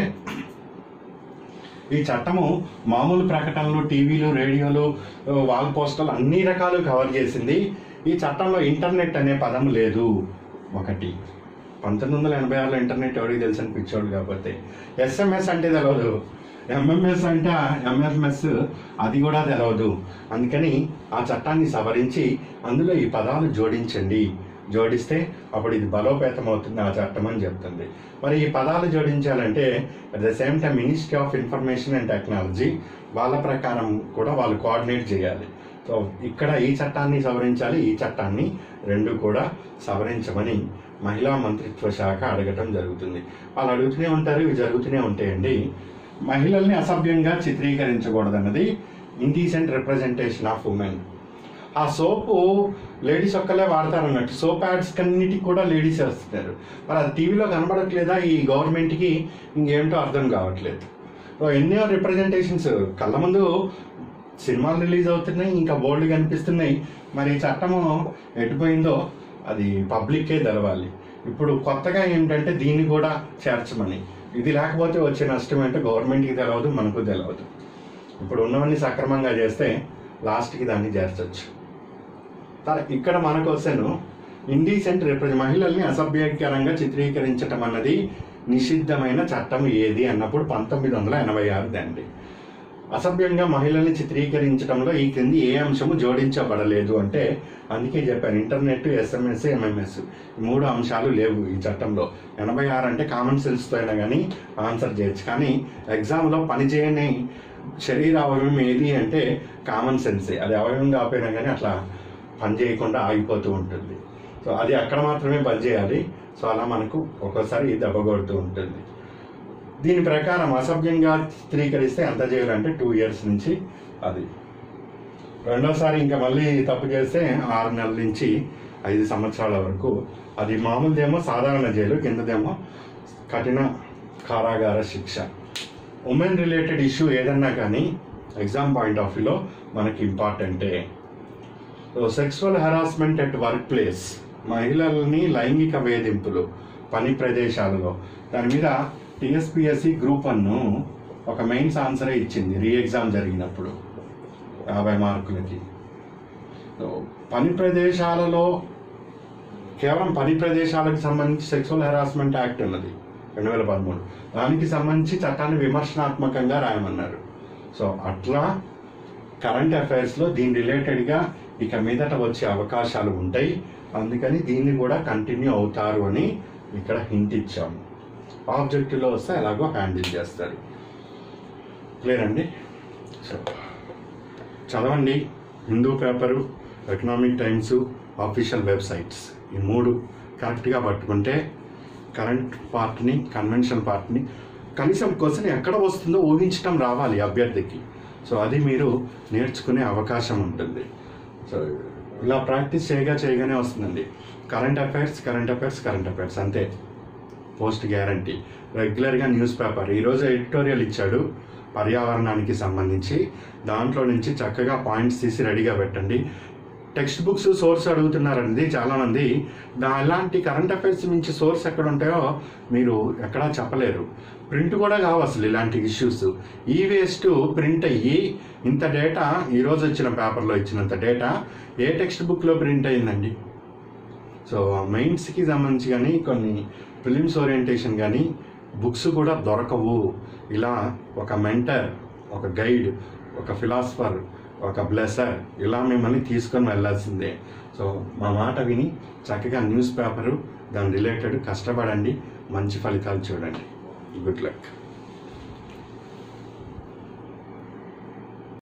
ఈ చట్టము మామూలు ప్రకటనలు టీవీలు రేడియోలు వాల్ పోస్టర్లు అన్ని రకాలు కవర్ చేసింది ఈ చట్టంలో ఇంటర్నెట్ అనే పదం లేదు ఒకటి పంతొమ్మిది వందల ఎనభై ఆరులో ఇంటర్నెట్ ఎవరికి తెలుసు అని పిచ్చోడు కాకపోతే ఎస్ఎంఎస్ అంటే తెలియదు ఎంఎంఎస్ అంటే ఎంఎంఎస్ అది కూడా తెలియదు అందుకని ఆ చట్టాన్ని సవరించి అందులో ఈ పదాలు జోడించండి జోడిస్తే అప్పుడు ఇది బలోపేతం అవుతుంది ఆ చట్టం అని చెప్తుంది మరి ఈ పదాలు జోడించాలంటే at the same time ministry of information and technology వాళ్ళ ప్రకారం కూడా వాళ్ళు కోఆర్డినేట్ చేయాలి సో ఇక్కడ ఈ చట్టాన్ని సవరించాలి ఈ చట్టాన్ని రెండు కూడా సవరించమని మహిళా మంత్రిత్వ శాఖ అడగటం జరుగుతుంది వాళ్ళు అడుగుతూనే ఉంటారు ఇవి జరుగుతూనే ఉంటాయండి మహిళల్ని అసభ్యంగా చిత్రీకరించకూడదన్నది ఇండీసెంట్ రిప్రజెంటేషన్ ఆఫ్ ఉమెన్ ఆ సోపు లేడీస్ ఒక్కలే వాడతారు అన్నట్టు సోప్ యాడ్స్ కన్నిటికి కూడా లేడీస్ వేస్తున్నారు మరి అది టీవీలో కనబడట్లేదా ఈ గవర్నమెంట్కి ఇంకేంటో అర్థం కావట్లేదు ఓ ఎన్నో రిప్రజెంటేషన్స్ కళ్ళ ముందు సినిమాలు రిలీజ్ అవుతున్నాయి ఇంకా బోర్డు కనిపిస్తున్నాయి మరి ఈ చట్టము ఎటుపోయిందో అది పబ్లిక్కే తెలవాలి ఇప్పుడు కొత్తగా ఏంటంటే దీన్ని కూడా చేర్చమని ఇది లేకపోతే వచ్చే నష్టం ఏంటో గవర్నమెంట్కి తెలియదు మనకు తెలియదు ఇప్పుడు ఉన్నవన్నీ సక్రమంగా చేస్తే లాస్ట్కి దాన్ని చేర్చొచ్చు సరే ఇక్కడ మనకు వస్తాను ఇండీసెంట్ రిప్రజెంట్ మహిళల్ని అసభ్యకరంగా చిత్రీకరించటం అన్నది నిషిద్ధమైన చట్టం ఏది అన్నప్పుడు పంతొమ్మిది వందల ఎనభై ఆరు దండి అసభ్యంగా మహిళల్ని చిత్రీకరించడంలో ఈ క్రింది ఏ అంశము జోడించబడలేదు అంటే అందుకే చెప్పాను ఇంటర్నెట్ ఎస్ఎంఎస్ ఎంఎంఎస్ ఈ మూడు అంశాలు లేవు ఈ చట్టంలో ఎనభై ఆరు అంటే కామన్ సెన్స్తో అయినా కానీ ఆన్సర్ చేయొచ్చు కానీ ఎగ్జామ్లో పనిచేయని శరీర అవయవం ఏది అంటే కామన్ సెన్సే అది అవయవం కాకపోయినా కానీ అట్లా పని చేయకుండా ఆగిపోతూ ఉంటుంది సో అది అక్కడ మాత్రమే పని చేయాలి సో అలా మనకు ఒక్కోసారి దెబ్బ కొడుతూ ఉంటుంది దీని ప్రకారం అసభ్యంగా చిత్రీకరిస్తే ఎంత చేయాలంటే టూ ఇయర్స్ నుంచి అది రెండోసారి ఇంకా మళ్ళీ తప్పు చేస్తే ఆరు నెలల నుంచి ఐదు సంవత్సరాల వరకు అది మామూలుదేమో సాధారణ జైలు కిందదేమో కఠిన కారాగార శిక్ష ఉమెన్ రిలేటెడ్ ఇష్యూ ఏదన్నా కానీ ఎగ్జామ్ పాయింట్ ఆఫ్ వ్యూలో మనకి ఇంపార్టెంటే so sexual harassment at work place మహిళల్ని లైంగిక వేధింపులు పని ప్రదేశాలలో దాని మీద టిఎస్పిఎస్సి గ్రూప్ వన్ ఒక మెయిన్స్ ఆన్సరే ఇచ్చింది రీ ఎగ్జామ్ జరిగినప్పుడు యాభై మార్కులకి సో పని ప్రదేశాలలో కేవలం పని ప్రదేశాలకు సంబంధించి సెక్సువల్ హెరాస్మెంట్ యాక్ట్ ఉన్నది రెండు వేల పదమూడు దానికి సంబంధించి చట్టాన్ని విమర్శనాత్మకంగా రాయమన్నారు సో అట్లా కరెంట్ అఫైర్స్లో దీని రిలేటెడ్గా ఇక మీదట వచ్చే అవకాశాలు ఉంటాయి అందుకని దీన్ని కూడా కంటిన్యూ అవుతారు అని ఇక్కడ హింట్ ఇచ్చాము ఆబ్జెక్టివ్లో వస్తే ఎలాగో హ్యాండిల్ చేస్తారు క్లియర్ అండి సో చదవండి Hindu paper economic times official websites ఈ మూడు కరెక్ట్గా పట్టుకుంటే కరెంట్ పార్ట్ని కన్వెన్షన్ పార్ట్ని కనీసం క్వశ్చన్ ఎక్కడ వస్తుందో ఊహించడం రావాలి అభ్యర్థికి సో అది మీరు నేర్చుకునే అవకాశం ఉంటుంది సో ఇలా ప్రాక్టీస్ చేయగా చేయగానే వస్తుందండి current affairs current affairs current affairs అంతే పోస్ట్ గ్యారంటీ రెగ్యులర్గా న్యూస్ పేపర్ ఈరోజు ఎడిటోరియల్ ఇచ్చాడు పర్యావరణానికి సంబంధించి దాంట్లో నుంచి చక్కగా పాయింట్స్ తీసి రెడీగా పెట్టండి టెక్స్ట్ బుక్స్ సోర్స్ అడుగుతున్నారండి చాలామంది దా అలాంటి కరెంట్ అఫైర్స్ నుంచి సోర్స్ ఎక్కడ ఉంటాయో మీరు ఎక్కడా చెప్పలేరు ప్రింట్ కూడా కావు అసలు ఇలాంటి ఇష్యూస్ ఈ వేస్ట్ ప్రింట్ అయ్యి ఇంత డేటా ఈరోజు వచ్చిన పేపర్లో ఇచ్చినంత డేటా ఏ టెక్స్ట్ బుక్లో ప్రింట్ అయిందండి సో మెయిన్స్కి సంబంధించి కానీ కొన్ని ఫిలిమ్స్ ఓరియంటేషన్ కానీ బుక్స్ కూడా దొరకవు ఇలా ఒక మెంటర్ ఒక గైడ్ ఒక ఫిలాసఫర్ ఒక బ్లెసర్ ఇలా మిమ్మల్ని తీసుకొని వెళ్ళాల్సిందే సో మా మాట విని చక్కగా న్యూస్ పేపరు దాని రిలేటెడ్ కష్టపడండి మంచి ఫలితాలు చూడండి గుడ్ లక్